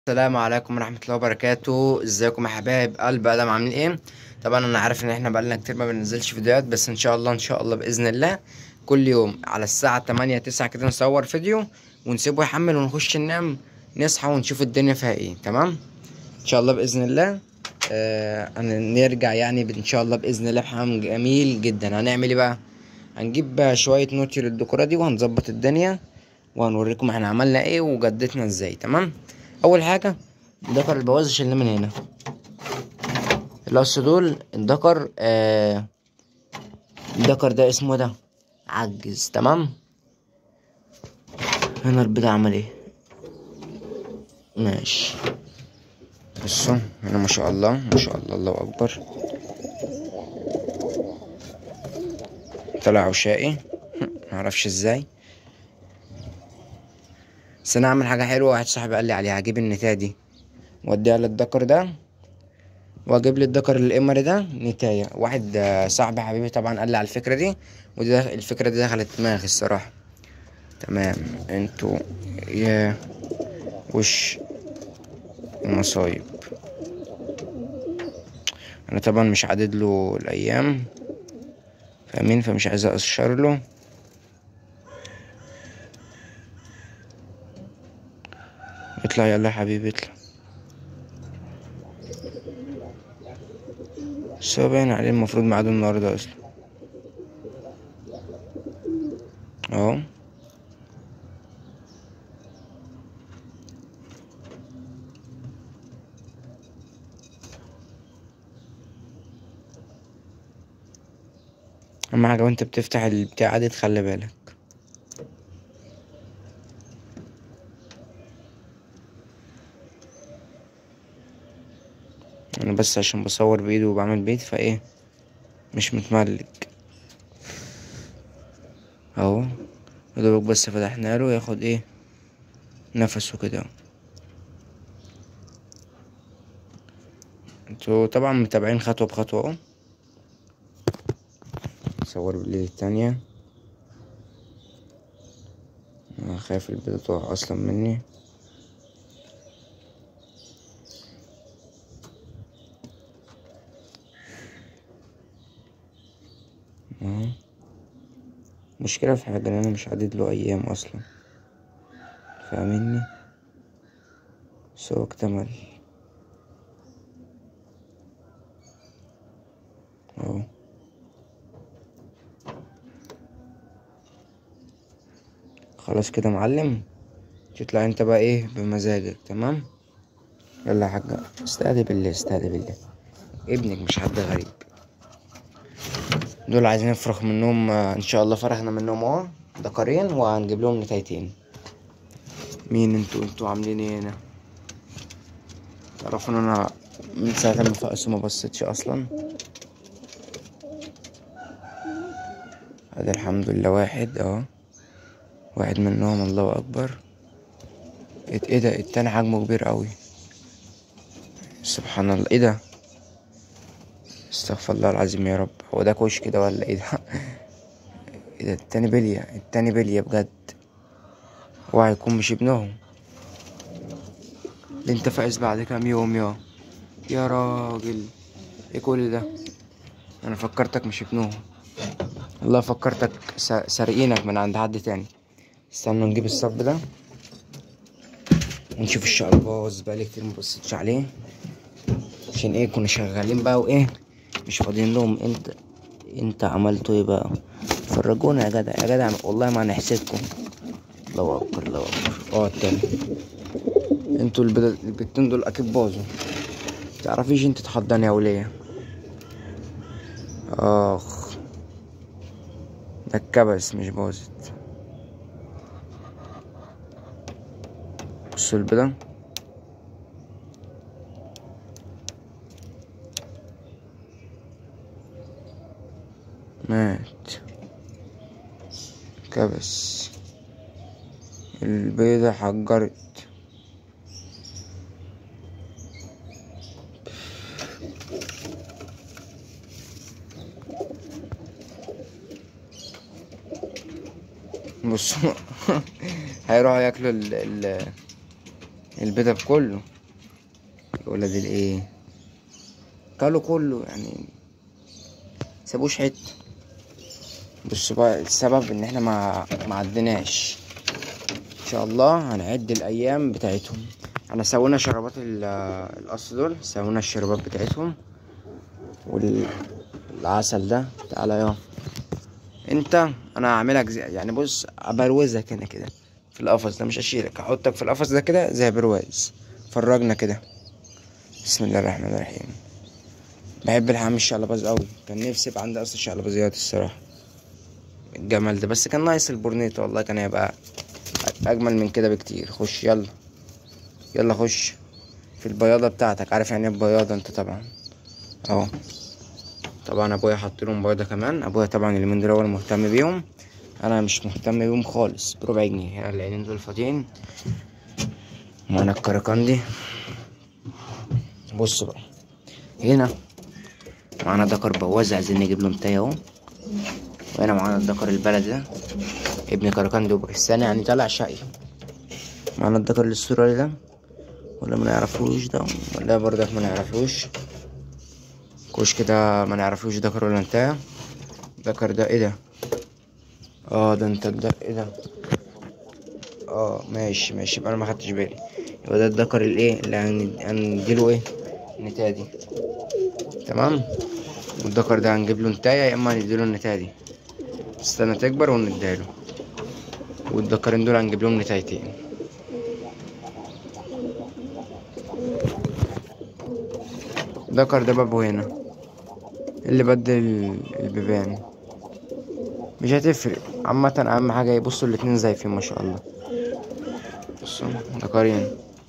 السلام عليكم ورحمة الله وبركاته ازيكم يا حبايب قلب ادم عاملين ايه طبعا انا عارف ان احنا بقالنا كتير ما بننزلش فيديوهات بس ان شاء الله ان شاء الله باذن الله كل يوم على الساعة تمانية تسعة كده نصور فيديو ونسيبه يحمل ونخش ننام نصحى ونشوف الدنيا فيها ايه تمام ان شاء الله باذن الله آه نرجع يعني ان شاء الله باذن الله بحمام جميل جدا هنعمل ايه بقى هنجيب شوية نوتي للديكورة دي وهنظبط الدنيا وهنوريكم احنا عملنا ايه وجدتنا ازاي تمام اول حاجه الدكر البوازش شلناه من هنا القص دول الدكر آه الدكر ده اسمه ده عجز تمام هنا البيضة عمل ايه ماشي بصوا هنا ما شاء الله ما شاء الله الله اكبر طلع عشائي معرفش ازاي بس انا اعمل حاجه حلوه واحد صاحبي قال لي عليها هجيب النتايه دي واديها للدكر ده واجيب لي الدكر القمر ده نتايه واحد صاحبي حبيبي طبعا قال لي على الفكره دي ودي الفكره دي دخلت دماغي الصراحه تمام انتوا يا وش المصايب انا طبعا مش عدد له الايام فاهمين فمش عايز اقشر له اطلع يلا يا حبيبي اطلع بس هو باين عليه المفروض ميعاده النهاردة اصلا اهو اهم حاجة وانت بتفتح البتاعة دي تخلي بالك انا بس عشان بصور بايدي وبعمل بيت فايه مش متملك اهو يدوبك بس فتحنا له ياخد ايه نفسه كده انتوا طبعا متابعين خطوة بخطوة اهو صور بالليل التانية انا خايف البيضة تقع اصلا مني اهو مشكلة في حاجة ان انا مش عدد له ايام اصلا فاهمني بس هو اكتمل اهو خلاص كده معلم تطلع انت بقى ايه بمزاجك تمام يلا يا حاجة استهدي بالله استهدي بالله ابنك مش حد غريب دول عايزين نفرخ منهم ان شاء الله فرخنا منهم اهو دكرين وهنجيب لهم نتايتين مين انتوا انتوا عاملين ايه هنا تعرفوا ان انا من ساعة ما فقس ما بصيتش اصلا ادي الحمد لله واحد اهو واحد منهم الله اكبر ايه ده التاني حجمه كبير قوي سبحان الله ايه ده استغفر الله العظيم يا رب هو ده كوش كده ولا ايه ده ايه ده التاني بلية التاني بلية بجد هو هيكون مش ابنهم ده انت فايز بعد كام يوم يا يا راجل ايه كل ده انا فكرتك مش ابنهم الله فكرتك سارقينك من عند حد تاني استنى نجيب الصب ده ونشوف الشقلباز بقالي كتير مبصيتش عليه عشان ايه كنا شغالين بقى وايه مش فاضيين لهم انت انت عملتوا ايه بقى فرجونا يا جدع يا جدع والله ما هنحسدكم الله اكبر الله اكبر اه التاني انتوا البتين دول اكيد باظوا تعرفيش انت تحضني يا وليه اخ ده الكبس مش باظت بصوا البيضة مات كبس البيضة حجرت بصوا هيروحوا ياكلوا ال ال البيضة بكله يا ولاد الايه كلوا كله يعني سابوش حته بصوا بقى السبب ان احنا ما ما عدناش ان شاء الله هنعد الايام بتاعتهم انا سوينا شربات ال- القص دول سوينا الشربات بتاعتهم والعسل ده تعالى يا انت انا هعملك زي يعني بص ابروزك انا كده في القفص ده مش هشيلك هحطك في القفص ده كده زي برواز فرجنا كده بسم الله الرحمن الرحيم بحب الحمام الشعلباز قوي كان نفسي يبقى عندي اصل شعلبازيات الصراحه الجمال ده بس كان ناقص البورنيت والله كان هيبقى اجمل من كده بكتير خش يلا يلا خش في البياضه بتاعتك عارف يعني ايه البياضه انت طبعا اهو طبعا ابويا حط لهم بيضه كمان ابويا طبعا اليومين دول هو المهتم بيهم انا مش مهتم بيهم خالص بربع جنيه هنا العينين دول فاضيين معانا الكركندي بص بقى هنا معانا دكر بواز عايزين نجيب له متايه اهو وهنا معانا الدكر البلد ده ابن كركندي وباكستاني يعني طالع شقي معانا الدكر الاسترالي ده ولا ما نعرفوش ده ولا برضك ما نعرفوش كوش كده ما نعرفوش دكر ولا انتهى دكر ده ايه ده اه ده انت ده ايه ده اه ماشي ماشي يبقى انا ما خدتش بالي يبقى ده الدكر الايه اللي هن- هنديله ايه نتادي تمام والدكر ده هنجيب له نتاية يا اما هنديله النتاية دي استنى تكبر ونديله والدكرين دول هنجيب لهم نتايتين دكر ده بابه هنا اللي بدل البيبان مش هتفرق عامة أهم حاجة يبصوا الاتنين زيفين ما شاء الله بصوا دكرين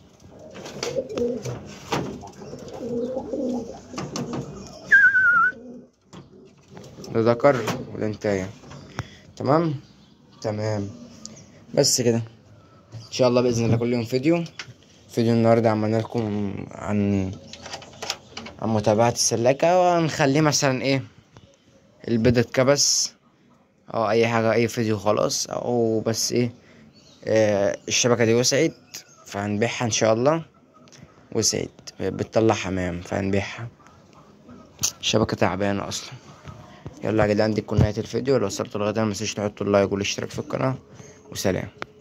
ده ذكر وده انتاية تمام تمام بس كده ان شاء الله باذن الله كل يوم فيديو فيديو النهارده عملنا لكم عن عن متابعة السلاكة وهنخليه مثلا ايه البيضة اتكبس او اي حاجة اي فيديو خلاص او بس ايه آه الشبكة دي وسعت فهنبيعها ان شاء الله وسعت بتطلع حمام فهنبيعها الشبكة تعبانة اصلا يلا يا جدعان دي تكون نهاية الفيديو لو وصلتوا لغاية هنا متنسوش تحطوا اللايك والاشتراك في القناة وسلام